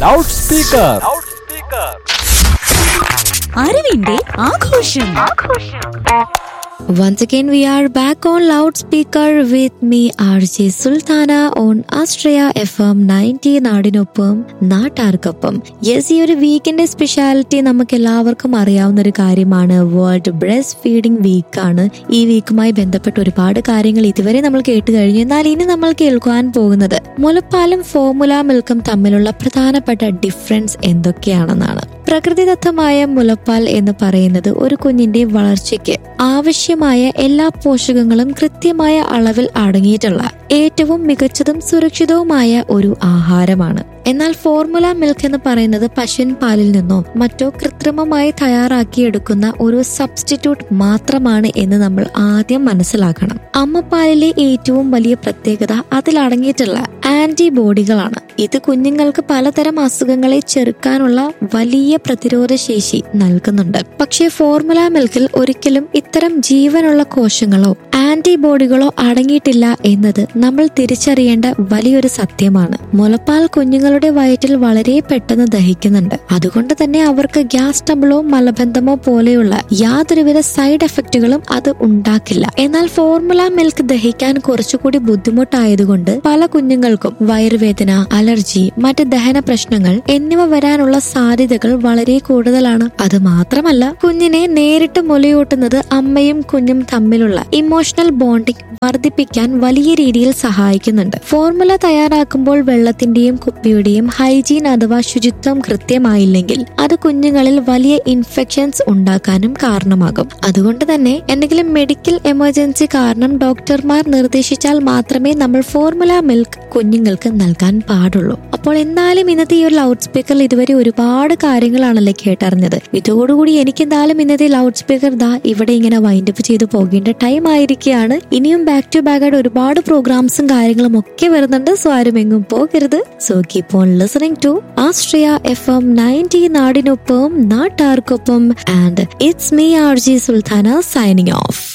loud speaker അറിവിന്റെ ആഘോഷം Once again, we are back on loudspeaker with me, RJ Sultana on Astrea FM 90 നാടിനൊപ്പം നാട്ടാർക്കൊപ്പം yes ഈ ഒരു വീക്കിന്റെ സ്പെഷ്യാലിറ്റി നമുക്ക് എല്ലാവർക്കും അറിയാവുന്ന ഒരു കാര്യമാണ് വേൾഡ് ബ്രസ്റ്റ് ഫീഡിംഗ് വീക്ക് ആണ് ഈ വീക്കുമായി ബന്ധപ്പെട്ട് ഒരുപാട് കാര്യങ്ങൾ ഇതുവരെ നമ്മൾ കേട്ട് കഴിഞ്ഞു എന്നാൽ ഇനി നമ്മൾ കേൾക്കുവാൻ പോകുന്നത് മുലപ്പാലും ഫോർമുല മിൽക്കും തമ്മിലുള്ള പ്രധാനപ്പെട്ട ഡിഫറൻസ് എന്തൊക്കെയാണെന്നാണ് പ്രകൃതിദത്തമായ മുലപ്പാൽ എന്ന് പറയുന്നത് ഒരു കുഞ്ഞിന്റെ വളർച്ചയ്ക്ക് ആവശ്യമായ എല്ലാ പോഷകങ്ങളും കൃത്യമായ അളവിൽ അടങ്ങിയിട്ടുള്ള ഏറ്റവും മികച്ചതും സുരക്ഷിതവുമായ ഒരു ആഹാരമാണ് എന്നാൽ ഫോർമുല മിൽക്ക് എന്ന് പറയുന്നത് പശുവിൻ പാലിൽ നിന്നോ മറ്റോ കൃത്രിമമായി തയ്യാറാക്കിയെടുക്കുന്ന ഒരു സബ്സ്റ്റിറ്റ്യൂട്ട് മാത്രമാണ് എന്ന് നമ്മൾ ആദ്യം മനസ്സിലാക്കണം അമ്മപ്പാലിലെ ഏറ്റവും വലിയ പ്രത്യേകത അതിലടങ്ങിയിട്ടുള്ള ആന്റിബോഡികളാണ് ഇത് കുഞ്ഞുങ്ങൾക്ക് പലതരം അസുഖങ്ങളെ ചെറുക്കാനുള്ള വലിയ പ്രതിരോധ ശേഷി നൽകുന്നുണ്ട് പക്ഷേ ഫോർമുല മിൽക്കിൽ ഒരിക്കലും ഇത്തരം ജീവനുള്ള കോശങ്ങളോ ആന്റിബോഡികളോ അടങ്ങിയിട്ടില്ല എന്നത് നമ്മൾ തിരിച്ചറിയേണ്ട വലിയൊരു സത്യമാണ് മുലപ്പാൽ കുഞ്ഞുങ്ങളുടെ വയറ്റിൽ വളരെ പെട്ടെന്ന് ദഹിക്കുന്നുണ്ട് അതുകൊണ്ട് തന്നെ അവർക്ക് ഗ്യാസ് ട്രബിളോ മലബന്ധമോ പോലെയുള്ള യാതൊരുവിധ സൈഡ് എഫക്റ്റുകളും അത് ഉണ്ടാക്കില്ല എന്നാൽ ഫോർമുല മിൽക്ക് ദഹിക്കാൻ കുറച്ചുകൂടി ബുദ്ധിമുട്ടായതുകൊണ്ട് പല കുഞ്ഞുങ്ങൾക്കും വയറുവേദന അലർജി മറ്റ് ദഹന പ്രശ്നങ്ങൾ എന്നിവ വരാനുള്ള സാധ്യതകൾ വളരെ കൂടുതലാണ് അത് മാത്രമല്ല കുഞ്ഞിനെ നേരിട്ട് മുലയൂട്ടുന്നത് അമ്മയും കുഞ്ഞും തമ്മിലുള്ള ഇമോഷണൽ ബോണ്ടിംഗ് വർദ്ധിപ്പിക്കാൻ വലിയ രീതിയിൽ സഹായിക്കുന്നുണ്ട് ഫോർമുല തയ്യാറാക്കുമ്പോൾ വെള്ളത്തിന്റെയും കുപ്പിയുടെയും ഹൈജീൻ അഥവാ ശുചിത്വം കൃത്യമായില്ലെങ്കിൽ അത് കുഞ്ഞുങ്ങളിൽ വലിയ ഇൻഫെക്ഷൻസ് ഉണ്ടാക്കാനും കാരണമാകും അതുകൊണ്ട് തന്നെ എന്തെങ്കിലും മെഡിക്കൽ എമർജൻസി കാരണം ഡോക്ടർമാർ നിർദ്ദേശിച്ചാൽ മാത്രമേ നമ്മൾ ഫോർമുല മിൽക്ക് കുഞ്ഞുങ്ങൾക്ക് നൽകാൻ പാടുള്ളൂ അപ്പോൾ എന്തായാലും ഇന്നത്തെ ഈ ഒരു ലൗഡ് സ്പീക്കറിൽ ഇതുവരെ ഒരുപാട് കാര്യങ്ങളാണല്ലേ കേട്ടറിഞ്ഞത് ഇതോടുകൂടി എനിക്ക് എന്തായാലും ഇന്നത്തെ ലൗഡ് സ്പീക്കർ ദാ ഇവിടെ ഇങ്ങനെ വൈൻഡപ്പ് ചെയ്ത് പോകേണ്ട ടൈം ആയിരിക്കുകയാണ് ഇനിയും ബാക്ക് ടു ബാക്ക് ആയിട്ട് ഒരുപാട് പ്രോഗ്രാംസും കാര്യങ്ങളും ഒക്കെ വരുന്നുണ്ട് സോ ആരും എങ്ങും പോകരുത് so keep on listening to Austria F M ninety നാടിനൊപ്പം നാട്ടാർക്കൊപ്പം and it's me R J Sultana signing of